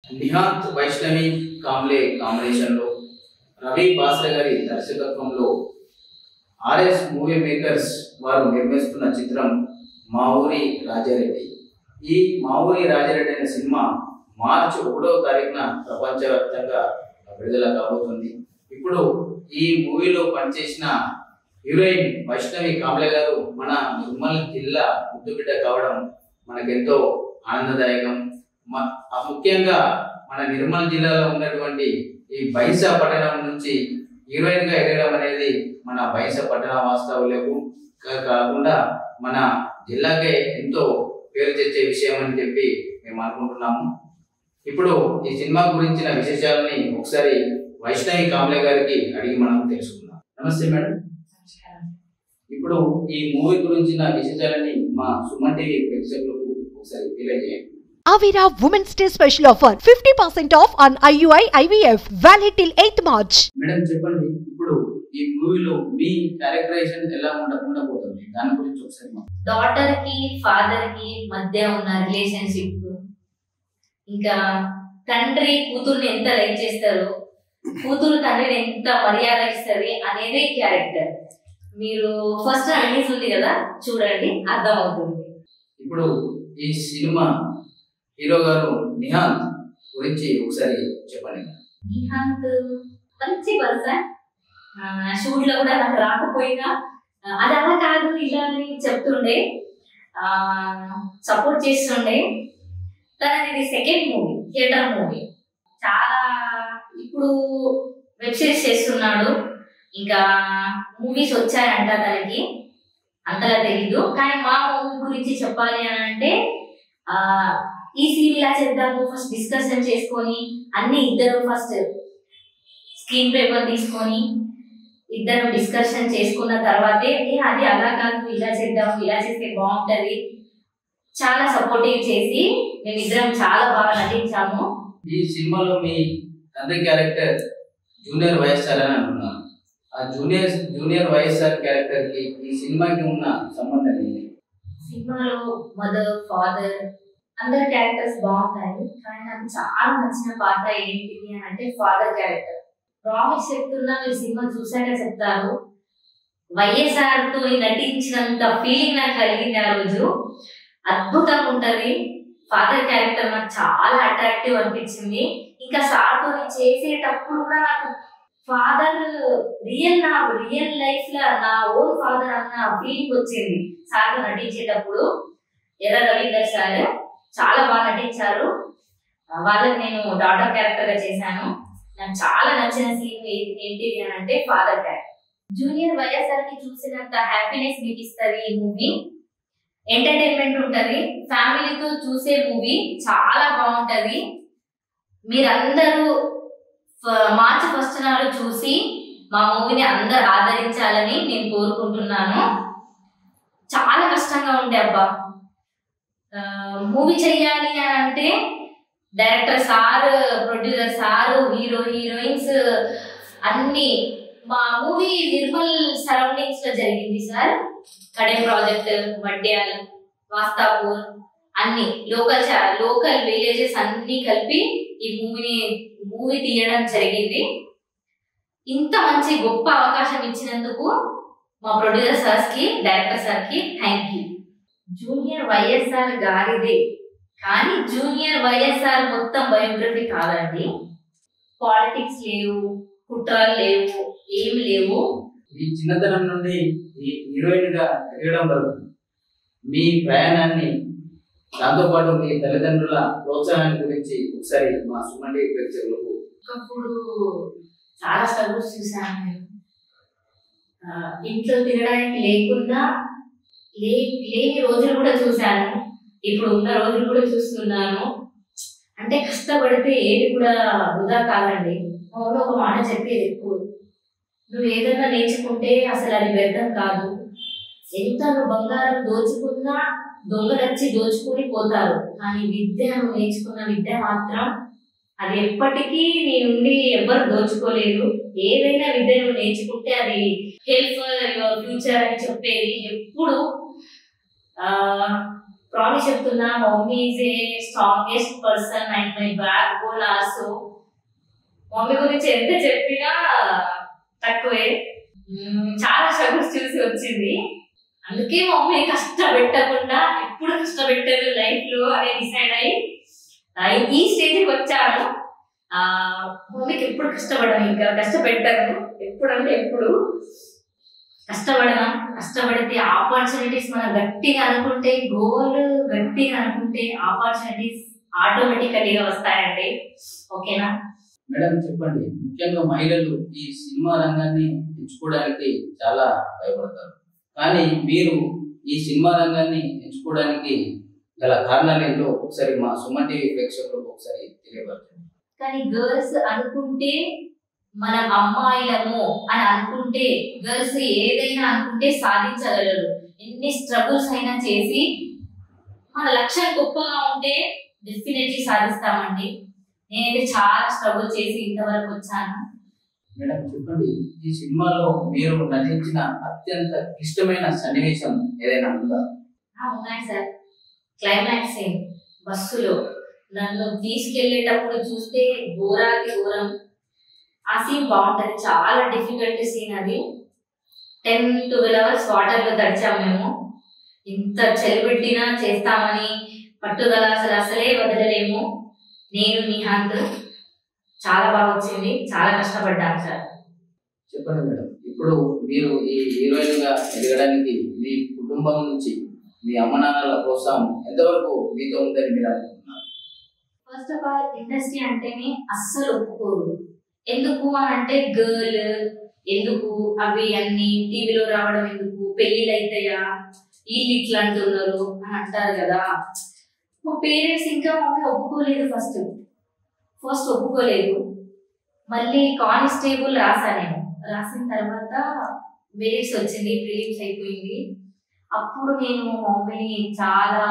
నిహాంత్ వైష్ణవి కాంబ్లే కాంబినేషన్లో రవి బాస్ర గారి దర్శకత్వంలో ఆర్ఎస్ మూవీ మేకర్స్ వారు నిర్మిస్తున్న చిత్రం మా ఊరి రాజారెడ్డి ఈ మా ఊరి రాజారెడ్డి అనే సినిమా మార్చి ఒకటో తారీఖున ప్రపంచవ్యాప్తంగా విడుదల కాబోతుంది ఇప్పుడు ఈ మూవీలో పనిచేసిన హీరోయిన్ వైష్ణవి కాంబ్లే గారు మన నిర్మల్ జిల్లా ముద్దుబిడ్డ కావడం మనకెంతో ఆనందదాయకం మ- ఆ ముఖ్యంగా మన నిర్మల్ జిల్లాలో ఉన్నటువంటి ఈ బైసా పట్టణం నుంచి హీరోయిన్ గా ఎదగడం అనేది మన బైసా పట్టణ వాస్తవులకు కా- కాకుండా మన జిల్లాకే ఎంతో పేరు తెచ్చే విషయం అని చెప్పి మేము అనుకుంటున్నాము ఇప్పుడు ఈ సినిమా గురించిన విశేషాలని ఒకసారి వైష్ణవి కాంబ్లే గారికి అడిగి మనం తెలుసుకుందాం నమస్తే మేడం ఇప్పుడు ఈ మూవీ గురించిన విశేషాలని మా సుమన్ టీవీ ప్రేక్షకులకు ఒకసారి తెలియజేయండి Avira Women's Day special offer 50% off on IUI IVF valid till 8th March. Madam చెప్పండి ఇప్పుడు ఈ మూవీలో మీ క్యారెక్టరైజేషన్ ఎలా ఉండ ఉండబోతుంది దాని గురించి ఒకసారి మాకు డాటర్ కి ఫాదర్ కి మధ్య ఉన్న రిలేషన్షిప్ ఇంకా తండ్రి కూతుర్ని ఎంత లైక్ చేస్తారు కూతురు తండ్రిని ఎంత మర్యాద ఇస్తుంది అనేదే క్యారెక్టర్ మీరు ఫస్ట్ రిలీజ్ ఉంది కదా చూడండి అర్థమవుతుంది ఇప్పుడు ఈ సినిమా హీరో గారు నిహాంత్ గురించి ఒకసారి చెప్పండి నిహాంత్ మంచి పర్సన్ షూట్ లో కూడా నాకు రాకపోయినా ఆ, అది అలా కాదు ఇలా అని చెప్తుండే సపోర్ట్ చేస్తుండే తనది ఇది సెకండ్ మూవీ థియేటర్ మూవీ చాలా ఇప్పుడు వెబ్ సిరీస్ చేస్తున్నాడు ఇంకా మూవీస్ వచ్చాయంట తనకి అంతలా తెలీదు కానీ మా మూవీ గురించి చెప్పాలి అని అంటే ఆ ఈ సీన్ ఇలా చేద్దాము ఫస్ట్ డిస్కషన్ చేసుకొని అన్ని ఇద్దరు ఫస్ట్ స్క్రీన్ పేపర్ తీసుకొని ఇద్దరు డిస్కషన్ చేసుకున్న తర్వాతే "ఏ, అది అలా కాదు ఇలా చేద్దాము ఇలా చేస్తే బాగుంటది చాలా సపోర్టివ్ చేసి మేమిద్దరం చాలా బాగా నటించాము ఈ సినిమాలో మీ తండ్రి క్యారెక్టర్ జూనియర్ వైఎస్ఆర్ అని అంటున్నాను ఆ జూనియర్ జూనియర్ వైఎస్ఆర్ క్యారెక్టర్ కి ఈ సినిమాకి ఉన్న సంబంధం ఏంటి సినిమాలో మదర్ ఫాదర్ అందరి క్యారెక్టర్స్ బాగుంటాయి కానీ నాకు చాలా నచ్చిన పాత్ర ఏంటిది అని అంటే ఫాదర్ క్యారెక్టర్ ప్రామిస్ చెప్తున్నా మీరు సినిమా చూసాక చెప్తారు వైఎస్ఆర్ తో నటించినంత ఫీలింగ్ నాకు కలిగింది ఆ రోజు అద్భుతంగా ఉంటది ఫాదర్ క్యారెక్టర్ నాకు చాలా అట్రాక్టివ్ అనిపించింది ఇంకా సార్ తో చేసేటప్పుడు కూడా నాకు ఫాదర్ రియల్ నా రియల్ లైఫ్ లో నా ఓన్ ఫాదర్ అన్న ఫీలింగ్ వచ్చింది సార్ తో నటించేటప్పుడు ఎర్ర రవీందర్ సార్ చాలా బాగా నటించారు ఆ, వాళ్ళకి నేను డాటర్ క్యారెక్టర్ గా చేశాను నాకు చాలా నచ్చిన సీన్ ఏంటిది అని అంటే ఫాదర్ క్యారెక్టర్ జూనియర్ వైఎస్ఆర్ కి చూసినంత హ్యాపీనెస్ మీకు ఇస్తుంది ఈ మూవీ ఎంటర్టైన్మెంట్ ఉంటది ఫ్యామిలీతో చూసే మూవీ చాలా బాగుంటది మీరందరూ ఫ- మార్చి ఫస్ట్ నాడు చూసి మా మూవీని అందరు ఆదరించాలని నేను కోరుకుంటున్నాను చాలా కష్టంగా ఉండే అబ్బా మూవీ చెయ్యాలి అని అంటే director sir producer sir hero heroines అన్ని మా మూవీ నిర్మల్ సరౌండింగ్స్ లో జరిగింది సార్ కడెం ప్రాజెక్ట్ వడ్డ్యాల్ వాస్తాపూర్ అన్ని లోకల్ లోకల్ విలేజెస్ అన్ని కలిపి ఈ మూవీని మూవీ తీయడం జరిగింది ఇంత మంచి గొప్ప అవకాశం ఇచ్చినందుకు మా ప్రొడ్యూసర్ సార్స్ కి డైరెక్టర్ సార్ కి థ్యాంక్ యూ జూనియర్ వైఎస్ఆర్ గారిదే కానీ జూనియర్ వైఎస్ఆర్ మొత్తం బయోగ్రఫీ కాదండి పాలిటిక్స్ లేవు కుట్రలు లేవు ఏం లేవు ఈ చిన్నతనం నుండి ఈ హీరోయిన్ గా ఎదగడం వరకు మీ ప్రయాణాన్ని దాంతోపాటు మీ తల్లిదండ్రుల ప్రోత్సాహాన్ని గురించి ఒకసారి మా సుమండి ప్రేక్షకులకు ఒకప్పుడు చాలా స్ట్రగుల్స్ చూసాను నేను ఆ, ఇంట్లో తినడానికి లేకున్నా లే లేని రోజులు కూడా చూశాను ఇప్పుడు ఉన్న రోజులు కూడా చూస్తున్నాను అంటే కష్టపడితే ఏది కూడా వృధా కాదండి మా ఊళ్ళో ఒక మాట చెప్పేది ఎక్కువ నువ్వు ఏదన్నా నేర్చుకుంటే అసలు అది వ్యర్థం కాదు ఎంత నువ్వు బంగారం దోచుకున్నా దొంగలొచ్చి దోచుకుని పోతారు కానీ విద్య నువ్వు నేర్చుకున్న విద్య మాత్రం అది ఎప్పటికీ నీ నుండి ఎవ్వరు దోచుకోలేరు ఏదైనా విద్య నువ్వు నేర్చుకుంటే అది హెల్ప్ ఫర్ యువర్ ఫ్యూచర్ అని చెప్పేది ఎప్పుడు ఆ, ప్రామిస్ చెప్తున్నా mummy is a strongest person and my backbone also mummy గురించి ఎంత చెప్పినా తక్కువే మ్మ్, చాలా స్ట్రగుల్స్ చూసి వచ్చింది అందుకే మమ్మీ కష్టపెట్టకుండా ఎప్పుడు కష్టపెట్టారు లైఫ్ లో అని డిసైడ్ అయ్యి ఆ, ఈ స్టేజ్కి వచ్చాను ఆ మమ్మీకి ఎప్పుడు కష్టపడను ఇంకా కష్టపెట్టాను ఎప్పుడంటే ఎప్పుడు కష్టపడదాం కష్టపడితే ఆపర్చునిటీస్ మనం గట్టిగా అనుకుంటే గోల్ గట్టిగా అనుకుంటే ఆపర్చునిటీస్ ఆటోమేటికలీగా వస్తాయండి ఓకేనా మేడం చెప్పండి ముఖ్యంగా మహిళలు ఈ సినిమా రంగాన్ని ఎంచుకోవడానికి చాలా భయపడతారు కానీ మీరు ఈ సినిమా రంగాన్ని ఎంచుకోవడానికి గల కారణాలు ఏంటో ఒకసారి మా సుమన్ టీవీ ప్రేక్షకులకు ఒకసారి తెలియపరచండి కానీ గర్ల్స్ అనుకుంటే మనం అమ్మాయిలము అని అనుకుంటే గర్ల్స్ ఏదైనా అనుకుంటే సాధించగలరు ఎన్ని స్ట్రగుల్స్ అయినా చేసి మన లక్ష్యం గొప్పగా ఉంటే డెఫినెట్లీ సాధిస్తామండి నేనైతే చాలా స్ట్రగుల్ చేసి ఇంతవరకు వచ్చాను మేడం చెప్పండి ఈ సినిమాలో మీరు నటించిన అత్యంత క్లిష్టమైన సన్నివేశం ఏదైనా ఉందా ఆ, ఉన్నాయి సార్ క్లైమాక్స్ సీన్ బస్సులో నన్ను తీసుకెళ్లేటప్పుడు చూస్తే ఘోరాతి ఘోరం ఆ సీన్ బాగుంటది చాలా డిఫికల్ట్ సీన్ అది టెన్ ట్వెల్వ్ అవర్స్ వాటర్ లో తడిచాము మేము ఇంత చలిపెట్టినా చేస్తామని పట్టుదల అసలు అసలే వదలలేము నేను నిహాంత్ చాలా బాగా వచ్చింది చాలా కష్టపడ్డాను సార్ చెప్పండి మేడం ఇప్పుడు మీరు ఈ హీరోయిన్ గా ఎదగడానికి మీ కుటుంబం నుంచి మీ అమ్మ నాన్నల ప్రోత్సాహం ఎంతవరకు మీతో ఉందని మీరు అనుకుంటున్నారు ఫస్ట్ ఆఫ్ ఆల్ ఇండస్ట్రీ అంటేనే అస్సలు ఒప్పుకోరు ఎందుకు అని అంటే గర్ల్ ఎందుకు అవి అన్ని టీవీలో రావడం ఎందుకు పెళ్ళిళ్ళు అవుతాయా వీళ్ళు ఇట్లా అంటున్నారు అని అంటారు కదా మా పేరెంట్స్ ఇంకా మమ్మీ ఒప్పుకోలేదు ఫస్ట్ ఫస్ట్ ఒప్పుకోలేదు మళ్ళీ కానిస్టేబుల్ రాసా నేను రాసిన తర్వాత మెరిట్స్ వచ్చింది ప్రిలిమ్స్ అయిపోయింది అప్పుడు నేను మమ్మీని చాలా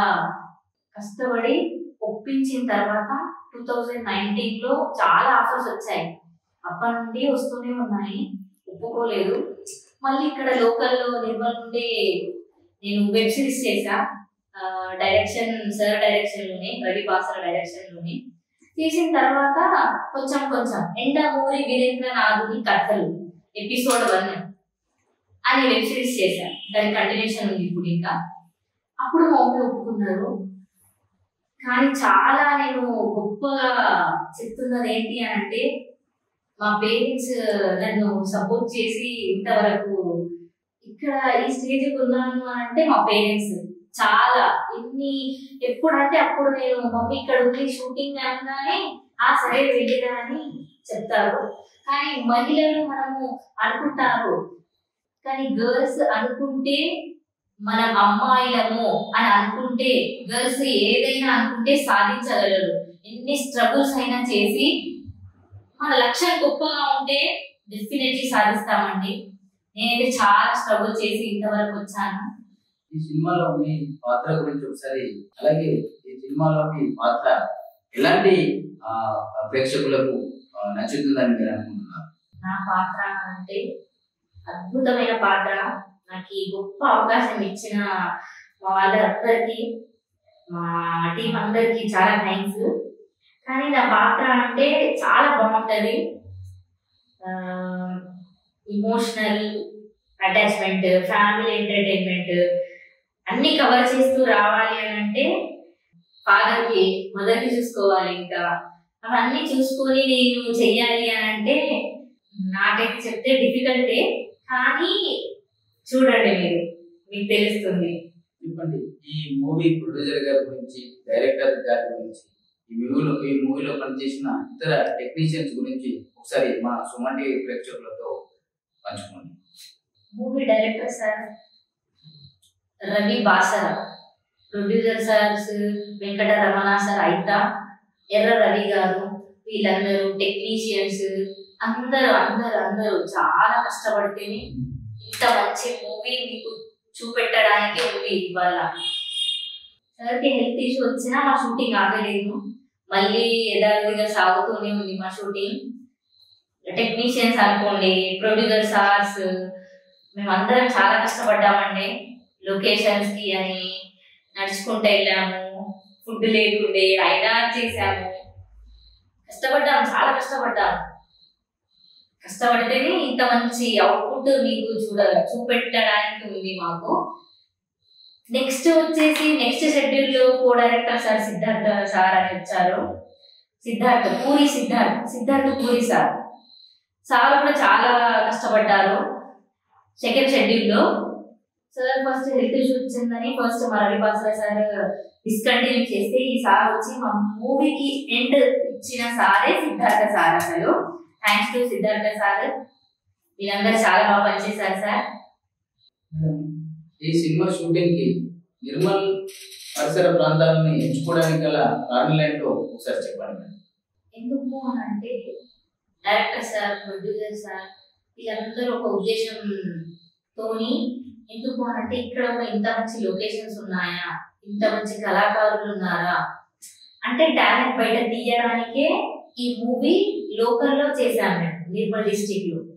కష్టపడి ఒప్పించిన తర్వాత టూ థౌజండ్ నైన్టీన్ లో చాలా ఆఫర్స్ వచ్చాయి అప్పటి నుండి వస్తూనే ఉన్నాయి ఒప్పుకోలేదు మళ్ళీ ఇక్కడ లోకల్లో నిర్మల్ నుండి నేను వెబ్ సిరీస్ చేశా డైరెక్షన్ సార్ డైరెక్షన్ లోనే రవి బాసర డైరెక్షన్ లోనే చేసిన తర్వాత కొంచెం కొంచెం ఎండమూరి వీరేంద్రనాథుని కథలు ఎపిసోడ్ వన్ అని వెబ్ సిరీస్ చేశాను దాని కంటిన్యూషన్ ఉంది ఇప్పుడు ఇంకా అప్పుడు మా మమ్మీ ఒప్పుకున్నారు కానీ చాలా నేను గొప్పగా చెప్తున్నది ఏంటి అని అంటే మా పేరెంట్స్ నన్ను సపోర్ట్ చేసి ఇంతవరకు ఇక్కడ ఈ స్టేజ్కి ఉన్నాను అని అంటే మా పేరెంట్స్ చాలా ఎన్ని ఎప్పుడంటే అప్పుడు నేను మమ్మీ ఇక్కడ ఉంది షూటింగ్ అనగానే ఆ సరే వెళ్ళిరా అని చెప్తారు కానీ మహిళలు మనము అనుకుంటారు కానీ గర్ల్స్ అనుకుంటే మనం అమ్మాయిలము అని అనుకుంటే గర్ల్స్ ఏదైనా అనుకుంటే సాధించగలరు ఎన్ని స్ట్రగుల్స్ అయినా చేసి మన లక్ష్యం గొప్పగా ఉంటే డెఫినెట్లీ సాధిస్తామండి నేనైతే చాలా స్ట్రగుల్ చేసి ఇంతవరకు వచ్చాను ఈ సినిమాలో మీ పాత్ర గురించి ఒకసారి అలాగే ఈ సినిమాలో మీ పాత్ర ఎలాంటి ఆ, ప్రేక్షకులకు ఆ, నచ్చుతుందని మీరు అనుకుంటున్నారు నా పాత్ర అంటే అద్భుతమైన పాత్ర నాకు ఈ గొప్ప అవకాశం ఇచ్చిన మా వాళ్ళందరికీ మా టీం అందరికీ చాలా థ్యాంక్స్ కానీ నా పాత్ర అంటే చాలా బాగుంటుంది ఇమోషనల్ అటాచ్మెంట్ ఫ్యామిలీ ఎంటర్టైన్మెంట్ అన్ని కవర్ చేస్తూ రావాలి అని అంటే ఫాదర్కి మదర్కి చూసుకోవాలి ఇంకా అవన్నీ చూసుకొని నేను చెయ్యాలి అని అంటే నాకైతే చెప్తే డిఫికల్టే కానీ చూడండి మీరు మీకు తెలుస్తుంది చెప్పండి ఈ మూవీ ప్రొడ్యూసర్ గారి గురించి డైరెక్టర్ గారి గురించి ఈ మూవీలో ఈ మూవీలో పనిచేసిన ఇతర టెక్నీషియన్స్ గురించి ఒకసారి మా సుమన్ టీవీ ప్రేక్షకులతో పంచుకోండి movie director sir Ravi Basara producer sirs Venkata Ramana sir అయితా ఎర్ర రవి గారు వీళ్ళందరూ టెక్నీషియన్స్ అందరూ అందరూ అందరూ చాలా కష్టపడితేనే ఇంత మంచి మూవీ మీకు చూపెట్టడానికి ఉంది ఇవాళ సార్కి హెల్త్ ఇష్యూ వచ్చినా మా షూటింగ్ ఆగలేదు మళ్ళీ యథావిధిగా సాగుతూనే ఉంది మా షూటింగ్ టెక్నీషియన్స్ అనుకోండి ప్రొడ్యూసర్ సార్స్ మేమందరం చాలా కష్టపడ్డామండి లొకేషన్స్ కి అని నడుచుకుంటూ వెళ్ళాము ఫుడ్ లేకుండే అయినా చేసాము కష్టపడ్డాము చాలా కష్టపడ్డాము కష్టపడితేనే ఇంత మంచి అవుట్పుట్ మీకు చూడ చూపెట్టడానికి ఉంది మాకు నెక్స్ట్ వచ్చేసి నెక్స్ట్ షెడ్యూల్ లో co director sir Siddhartha sir అని వచ్చారు సిద్ధార్థ పూరి సిద్ధార్థ్ సిద్ధార్థ పూరి సార్ సార్ కూడా చాలా కష్టపడ్డారు సెకండ్ షెడ్యూల్ లో సార్ ఫస్ట్ హెల్త్ ఇష్యూ వచ్చిందని ఫస్ట్ మా రవి బాసరా సార్ డిస్కంటిన్యూ చేస్తే ఈ సార్ వచ్చి మా మూవీకి ఎండ్ ఇచ్చిన సారే సిద్ధార్థ సార్ అసలు థ్యాంక్స్ టు సిద్ధార్థ సార్ వీళ్ళందరూ చాలా బాగా పనిచేశారు సార్ మేడం, ఈ సినిమా షూటింగ్ కి నిర్మల్ పరిసర ప్రాంతాలను ఎంచుకోవడానికి గల కారణాలు ఏంటో ఒకసారి చెప్పండి మేడం. ఎందుకు అని అంటే డైరెక్టర్ సార్ ప్రొడ్యూసర్ సార్ వీళ్ళందరూ ఒక ఉద్దేశం తోని ఎందుకు అని అంటే ఇక్కడ ఒక ఇంత మంచి లొకేషన్స్ ఉన్నాయా ఇంత మంచి కళాకారులు ఉన్నారా అంటే టాలెంట్ బయట తీయడానికే ఈ మూవీ లోకల్లో చేశాను నేను నిర్మల్ డిస్టిక్ లో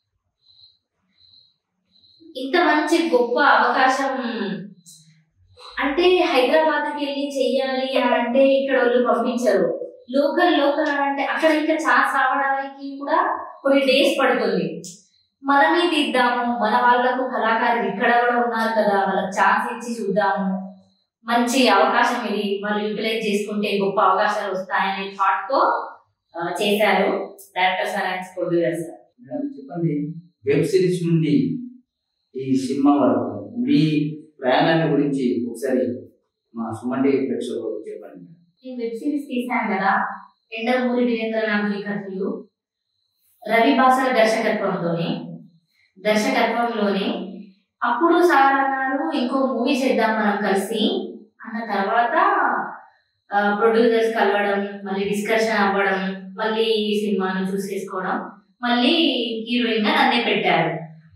ఇంత మంచి గొప్ప అవకాశం అంటే హైదరాబాద్కి వెళ్ళి చెయ్యాలి అని అంటే ఇక్కడ వాళ్ళు పంపించరు లోకల్ లోకల్ అని అంటే అక్కడ ఇంకా ఛాన్స్ రావడానికి కూడా కొన్ని డేస్ పడుతుంది మనమే తీద్దాము మన వాళ్ళకు కళాకారులు ఇక్కడ కూడా ఉన్నారు కదా వాళ్ళకి ఛాన్స్ ఇచ్చి చూద్దాము మంచి అవకాశం ఇది వాళ్ళు యూటిలైజ్ చేసుకుంటే గొప్ప అవకాశాలు వస్తాయనే థాట్ తో ఆ, చేశారు director sir and producer sir madam చెప్పండి వెబ్ సిరీస్ నుండి ఈ సినిమా వరకు మీ ప్రయాణాన్ని గురించి ఒకసారి మా సుమంటి ప్రేక్షకులకు చెప్పండి మేడం. నేను వెబ్ సిరీస్ తీశాను కదా ఎండమూరి వీరేంద్రనాథుని కథలు రవి బాసల దర్శకత్వంతోని దర్శకత్వంలోని అప్పుడు సార్ అన్నారు ఇంకో మూవీ చేద్దాం మనం కలిసి అన్న తర్వాత ప్రొడ్యూసర్స్ కలవడం మళ్ళీ డిస్కషన్ అవ్వడం మళ్ళీ ఈ సినిమాను చూస్ చేసుకోవడం మళ్ళీ హీరోయిన్ గా నన్నే పెట్టారు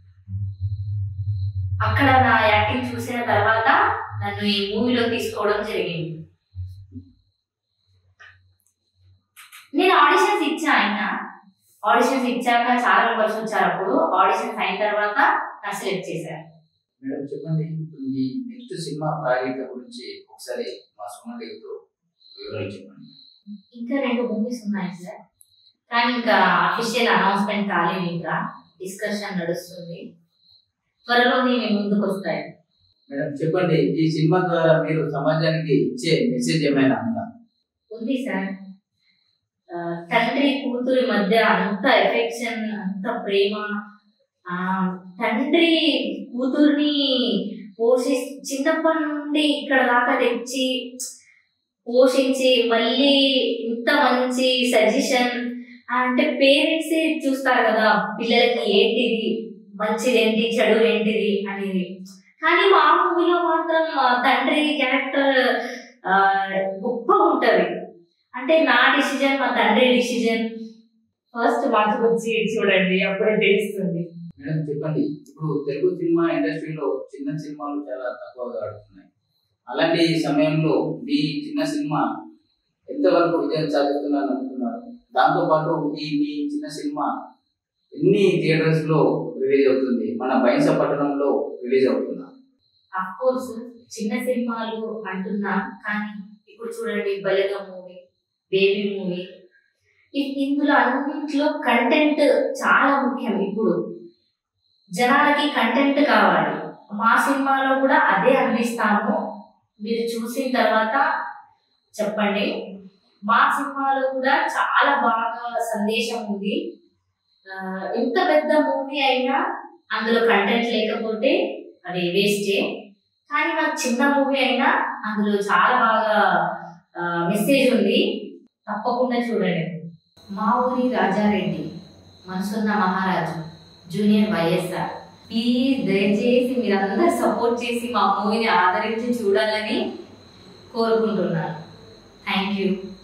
అక్కడ నా యాక్టింగ్ చూసిన తర్వాత నన్ను ఈ మూవీలో తీసుకోవడం జరిగింది నేను ఆడిషన్స్ ఇచ్చా ఆయన ఆడిషన్స్ ఇచ్చాక చాలా మెంబర్స్ వచ్చారు అప్పుడు ఆడిషన్స్ అయిన తర్వాత నా సెలెక్ట్ చేశారు మేడం చెప్పండి ఇప్పుడు మీ నెక్స్ట్ సినిమా ప్రాజెక్ట్ గురించి ఒకసారి మా సుమంటితో వివరాలు చెప్పండి ఇంకా రెండు మూవీస్ ఉన్నాయి సార్ కానీ ఇంకా అఫీషియల్ అనౌన్స్మెంట్ కాలేదు ఇంకా డిస్కషన్ నడుస్తుంది త్వరలోనే మీ ముందుకు వస్తాయి మేడం చెప్పండి ఈ సినిమా ద్వారా మీరు సమాజానికి ఇచ్చే మెసేజ్ ఏమైనా ఉందా ఉంది సార్ ఆ, తండ్రి కూతురి మధ్య అంత ఎఫెక్షన్ అంత ప్రేమ ఆ తండ్రి కూతుర్ని పోషి చిన్నప్పటి నుండి ఇక్కడ దాకా తెచ్చి పోషించి మళ్ళీ ఇంత మంచి సజెషన్ అంటే పేరెంట్స్ చూస్తారు కదా పిల్లలకి ఏంటిది మంచిది ఏంటి చెడు ఏంటిది అనేది కానీ మా మూవీలో మాత్రం ఆ తండ్రి క్యారెక్టర్ గొప్పగా ఉంటది అంటే నా డిసిజన్ మా తండ్రి డిసిజన్ ఫస్ట్ మాకు వచ్చి చూడండి అప్పుడే తెలుస్తుంది మేడం చెప్పండి ఇప్పుడు తెలుగు సినిమా ఇండస్ట్రీలో చిన్న సినిమాలు చాలా తక్కువగా ఆడుతున్నాయి అలాంటి సమయంలో మీ చిన్న సినిమా ఎంతవరకు విజయం సాధిస్తుందని అనుకుంటున్నారు దాంతో పాటు ఈ మీ చిన్న సినిమా ఎన్ని థియేటర్స్ లో రిలీజ్ అవుతుంది మన బైన్స పట్టణంలో రిలీజ్ అవుతుందా అఫ్ కోర్స్ చిన్న సినిమాలు అంటున్నాం కానీ ఇప్పుడు చూడండి బలగ మూవీ బేబీ మూవీ ఇందులో అన్నింటిలో కంటెంట్ చాలా ముఖ్యం ఇప్పుడు జనాలకి కంటెంట్ కావాలి మా సినిమాలో కూడా అదే అందిస్తాము మీరు చూసిన తర్వాత చెప్పండి మా సినిమాలో కూడా చాలా బాగా సందేశం ఉంది ఆ, ఎంత పెద్ద మూవీ అయినా అందులో కంటెంట్ లేకపోతే అది వేస్టే కానీ నాకు చిన్న మూవీ అయినా అందులో చాలా బాగా మెసేజ్ ఉంది తప్పకుండా చూడండి మా ఊరి రాజారెడ్డి మనసున్న మహారాజు జూనియర్ వైఎస్ఆర్ ప్లీజ్ దయచేసి మీరందరూ సపోర్ట్ చేసి మా మూవీని ఆదరించి చూడాలని కోరుకుంటున్నాను థ్యాంక్ యూ